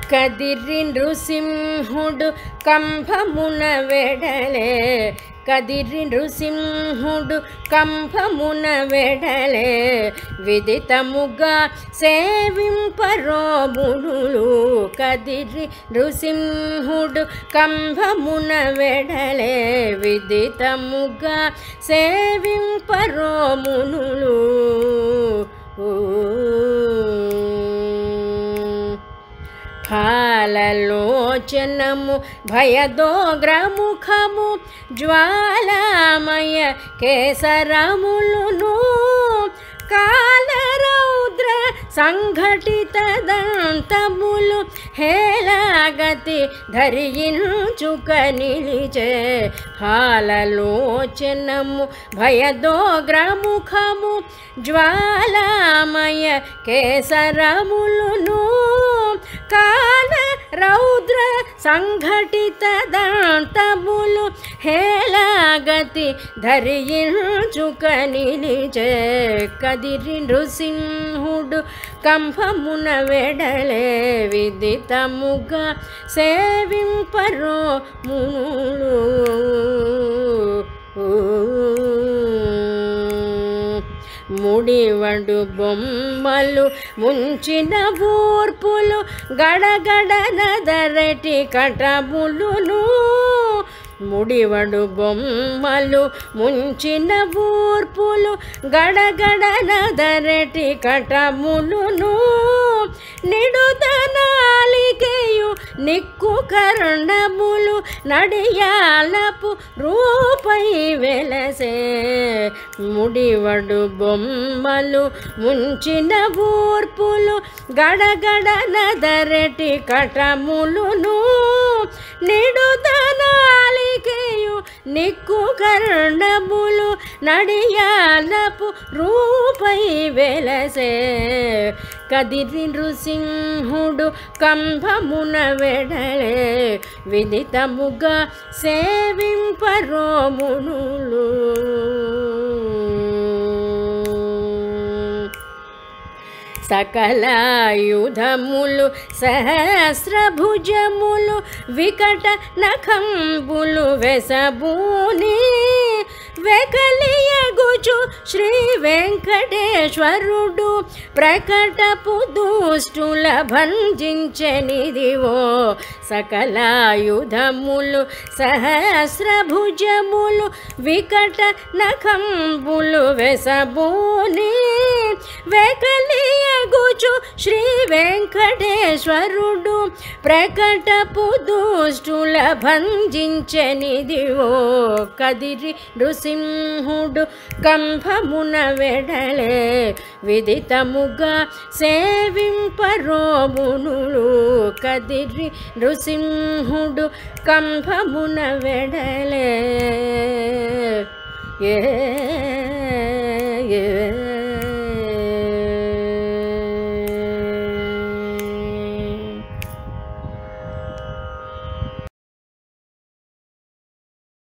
కదిరి నృసింహుడు కంభమున వెడలే కదిరి నృసింహుడు కంభమున వెడలే విదితముగా సేవింపరోమునులు కదిరి నృసింహుడు కంభమున వెడలే విదితముగా సేవింపరోమునులు ఫాలలోచనము భయదోగ్రముఖము జ్వాలామయ కేసరములును కాలరౌద్ర సంఘటిత దంతములు హేలాగతి ధరించుక నిలిచే హాలలోచనము భయదోగ్రముఖము జ్వాలామయ కేసరములును కాల రౌద్ర సంఘటిత దంతములు హేలాగతి ధరించుక నిలిచే కదిరి నృసింహుడు కంభమున వెడలే విదితముగా సేవింపరో మునులు ముడివడు బొమ్మలు ముంచిన బూర్పులు గడగడ నదరటి కటములును ముడివడు బొమ్మలు ముంచిన బూర్పులు గడగడ నదరటి కటములును నిడుదనాలికెయు నిక్కు కర్ణములు నడియాలపు రూపై వెలసే ముడివడు బొమ్మలు ముంచిన బూర్పులు గడగడ నదరటి కటములును నిడుదనాలికెయు నిక్కు కర్ణములు నడియాలపు రూపై వెలసే కదిరి నృసింహుడు కంభమున వెడలే విదితముగా సేవింపరోమునులు సకలాయుధములు సహస్రభుజములు వికట నఖంబులు వెసబూని వెకలియగుచు శ్రీ వెంకటేశ్వరుడు ప్రకటపు దుష్టుల భంజించనిదివో సకలాయుధములు సహస్రభుజములు వికట నఖంబులు వెసబూని వెకలియగుచు శ్రీ వెంకటేశ్వరుడు ప్రకటపు దుష్టుల భంజించనిదివో కదిరి నృసింహుడు కంభమున వెడలే విదితముగా సేవింపరోమునులు కదిరి నృసింహుడు కంభమున వెడలే ఏ ఏ